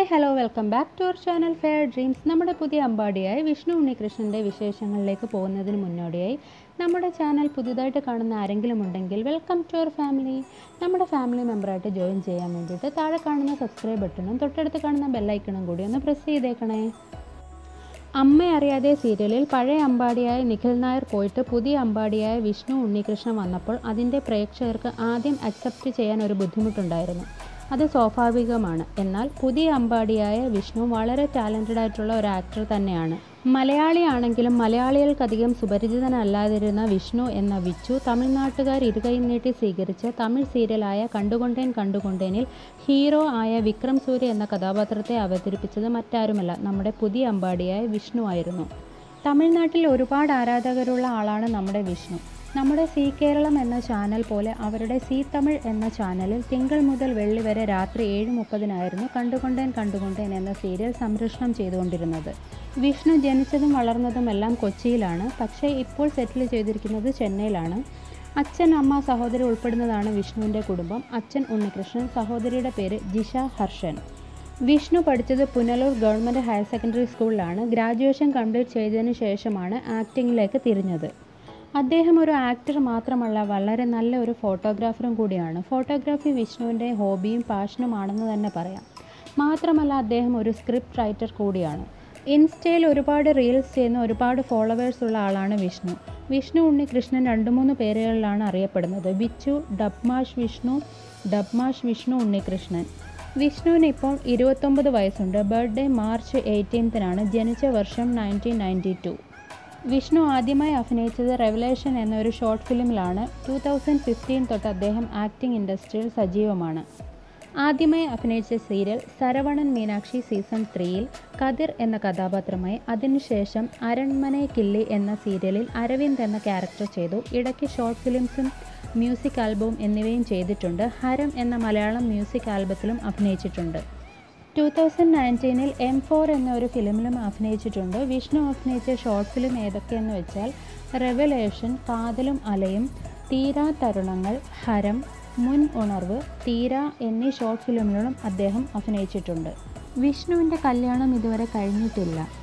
hello welcome back to our channel fair dreams നമ്മുടെ പുതിയ അമ്പാടിയായ വിഷ്ണു ഉണ്ണികൃഷ്ണൻ്റെ വിശേഷങ്ങളിലേക്ക് പോകുന്നതിന് മുന്നോടിയായി നമ്മുടെ ചാനൽ പുതുതായിട്ട് കാണുന്ന ആരെങ്കിലും ഉണ്ടെങ്കിൽ വെൽക്കം ടു അവർ ഫാമിലി നമ്മുടെ ഫാമിലി മെമ്പറായിട്ട് ജോയിൻ ചെയ്യാൻ വേണ്ടിയിട്ട് താഴെ കാണുന്ന സബ്സ്ക്രൈബ് ബട്ടണും തൊട്ടടുത്ത് കാണുന്ന ബെല്ലൈക്കണും കൂടി ഒന്ന് പ്രസ് ചെയ്തേക്കണേ അമ്മ അറിയാതെ സീരിയലിൽ പഴയ അമ്പാടിയായ നിഖിൽ നായർ പോയിട്ട് പുതിയ അമ്പാടിയായ വിഷ്ണു ഉണ്ണികൃഷ്ണൻ വന്നപ്പോൾ അതിൻ്റെ പ്രേക്ഷകർക്ക് ആദ്യം അക്സെപ്റ്റ് ചെയ്യാൻ ഒരു ബുദ്ധിമുട്ടുണ്ടായിരുന്നു അത് സ്വാഭാവികമാണ് എന്നാൽ പുതിയ അമ്പാടിയായ വിഷ്ണു വളരെ ടാലൻറ്റഡ് ആയിട്ടുള്ള ഒരു ആക്ടർ തന്നെയാണ് മലയാളിയാണെങ്കിലും മലയാളികൾക്കധികം സുപരിചിതനല്ലാതിരുന്ന വിഷ്ണു എന്ന വിച്ചു തമിഴ്നാട്ടുകാർ ഇരുകൈ നീട്ടി സ്വീകരിച്ച തമിഴ് സീരിയലായ കണ്ടുകൊണ്ടേൻ കണ്ടുകൊണ്ടേനിൽ ഹീറോ ആയ വിക്രം സൂര്യ എന്ന കഥാപാത്രത്തെ അവതരിപ്പിച്ചത് മറ്റാരുമല്ല നമ്മുടെ പുതിയ അമ്പാടിയായ വിഷ്ണു ആയിരുന്നു തമിഴ്നാട്ടിൽ ഒരുപാട് ആരാധകരുള്ള ആളാണ് നമ്മുടെ വിഷ്ണു നമ്മുടെ സി കേരളം എന്ന ചാനൽ പോലെ അവരുടെ സി തമിഴ് എന്ന ചാനലിൽ തിങ്കൾ മുതൽ വെള്ളി വരെ രാത്രി ഏഴ് മുപ്പതിനായിരുന്നു കണ്ടുകൊണ്ടേൻ കണ്ടുകൊണ്ടേൻ എന്ന സീരിയൽ സംരക്ഷണം ചെയ്തുകൊണ്ടിരുന്നത് വിഷ്ണു ജനിച്ചതും വളർന്നതുമെല്ലാം കൊച്ചിയിലാണ് പക്ഷേ ഇപ്പോൾ സെറ്റിൽ ചെയ്തിരിക്കുന്നത് ചെന്നൈയിലാണ് അച്ഛൻ അമ്മ സഹോദരി ഉൾപ്പെടുന്നതാണ് വിഷ്ണുവിൻ്റെ കുടുംബം അച്ഛൻ ഉണ്ണികൃഷ്ണൻ സഹോദരിയുടെ പേര് ജിഷ ഹർഷൻ വിഷ്ണു പഠിച്ചത് പുനലൂർ ഗവൺമെൻറ് ഹയർ സെക്കൻഡറി സ്കൂളിലാണ് ഗ്രാജുവേഷൻ കംപ്ലീറ്റ് ചെയ്തതിന് ശേഷമാണ് ആക്ടിങ്ങിലേക്ക് തിരിഞ്ഞത് അദ്ദേഹം ഒരു ആക്ടർ മാത്രമല്ല വളരെ നല്ല ഒരു ഫോട്ടോഗ്രാഫറും കൂടിയാണ് ഫോട്ടോഗ്രാഫി വിഷ്ണുവിൻ്റെ ഹോബിയും പാഷനുമാണെന്ന് തന്നെ പറയാം മാത്രമല്ല അദ്ദേഹം ഒരു സ്ക്രിപ്റ്റ് റൈറ്റർ കൂടിയാണ് ഇൻസ്റ്റയിൽ ഒരുപാട് റീൽസ് ചെയ്യുന്ന ഒരുപാട് ഫോളോവേഴ്സ് ഉള്ള ആളാണ് വിഷ്ണു വിഷ്ണു ഉണ്ണികൃഷ്ണൻ രണ്ട് മൂന്ന് പേരുകളിലാണ് അറിയപ്പെടുന്നത് വിച്ചു ഡബ്മാഷ് വിഷ്ണു ഡബ്മാഷ് വിഷ്ണു ഉണ്ണികൃഷ്ണൻ വിഷ്ണുവിന് ഇപ്പോൾ ഇരുപത്തൊമ്പത് വയസ്സുണ്ട് ബർത്ത്ഡേ മാർച്ച് എയ്റ്റീൻത്തിനാണ് ജനിച്ച വർഷം നയൻറ്റീൻ നയൻറ്റി ടു വിഷ്ണു ആദ്യമായി അഭിനയിച്ചത് റെവലേഷൻ എന്നൊരു ഷോർട്ട് ഫിലിമിലാണ് ടു തൗസൻഡ് ഫിഫ്റ്റീൻ തൊട്ട് അദ്ദേഹം ആക്ടിംഗ് ഇൻഡസ്ട്രിയിൽ സജീവമാണ് ആദ്യമായി അഭിനയിച്ച സീരിയൽ സരവണൻ മീനാക്ഷി സീസൺ ത്രീയിൽ കതിർ എന്ന കഥാപാത്രമായി അതിനുശേഷം അരൺമനെ കില്ലി എന്ന സീരിയലിൽ അരവിന്ദ് എന്ന ക്യാരക്ടർ ചെയ്തു ഇടയ്ക്ക് ഷോർട്ട് ഫിലിംസും മ്യൂസിക് ആൽബവും എന്നിവയും ചെയ്തിട്ടുണ്ട് ഹരം എന്ന മലയാളം മ്യൂസിക് ആൽബത്തിലും അഭിനയിച്ചിട്ടുണ്ട് ടു തൗസൻഡ് നയൻറ്റീനിൽ എം ഫോർ എന്ന ഒരു ഫിലിമിലും അഭിനയിച്ചിട്ടുണ്ട് വിഷ്ണു അഭിനയിച്ച ഷോർട്ട് ഫിലിം ഏതൊക്കെയെന്ന് വെച്ചാൽ റെവലേഷൻ കാതലും അലയും തീരാ തരുണങ്ങൾ ഹരം മുൻ ഉണർവ് തീര എന്നീ ഷോർട്ട് ഫിലിമിലും അദ്ദേഹം അഭിനയിച്ചിട്ടുണ്ട് വിഷ്ണുവിൻ്റെ കല്യാണം ഇതുവരെ കഴിഞ്ഞിട്ടില്ല